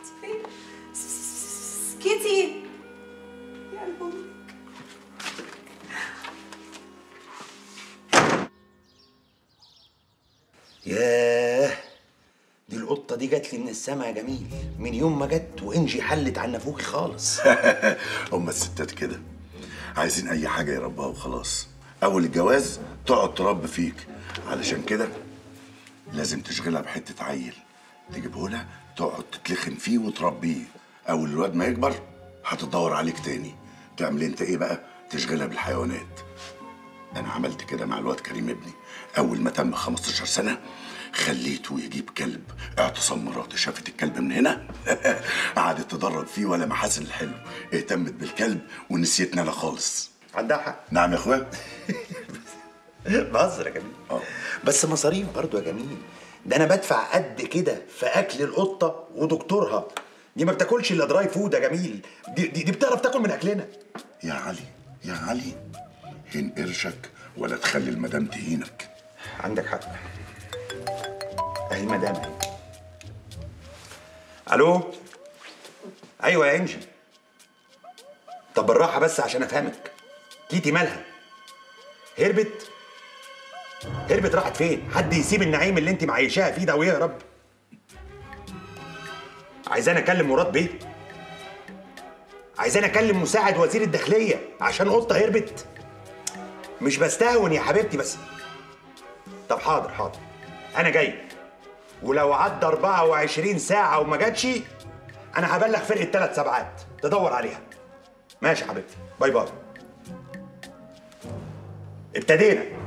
فين سكتي يا قلب امك ياه دي القطة دي جات لي من السما يا جميل من يوم ما جت وانجي حلت عن نافوخي خالص هم الستات كده عايزين اي حاجه يربوها وخلاص اول الجواز تقعد تربي فيك علشان كده لازم تشغلها بحته عيل تجيبه لها تقعد تتلخن فيه وتربيه اول الواد ما يكبر هتدور عليك تاني تعمل انت ايه بقى تشغلها بالحيوانات انا عملت كده مع الواد كريم ابني اول ما تم 15 سنه خليته يجيب كلب اعتصام مراتي شافت الكلب من هنا قعدت تدرب فيه ولا محاسن الحلو اهتمت بالكلب ونسيتنا انا خالص عندها حق نعم يا اخويا بهزر يا جميل اه. بس مصاريف برضو يا جميل ده انا بدفع قد كده في اكل القطه ودكتورها دي ما بتاكلش الا دراي فود يا جميل دي, دي, دي بتعرف تاكل من اكلنا يا علي يا علي هين قرشك ولا تخلي المدام تهينك عندك حق اهي المدام اهي الو ايوه يا انجي طب بالراحه بس عشان افهمك تيتي مالها هربت هربت راحت فين حد يسيب النعيم اللي انت معيشاها فيه ده ويهرب عايزاني اكلم مراد بيه عايزاني اكلم مساعد وزير الداخليه عشان قطه هربت مش بستهون يا حبيبتي بس طب حاضر حاضر انا جاي ولو عدى 24 ساعة وما جاتش انا هبلغ فرقة ثلاث سبعات تدور عليها ماشي يا حبيبتي باي باي ابتدينا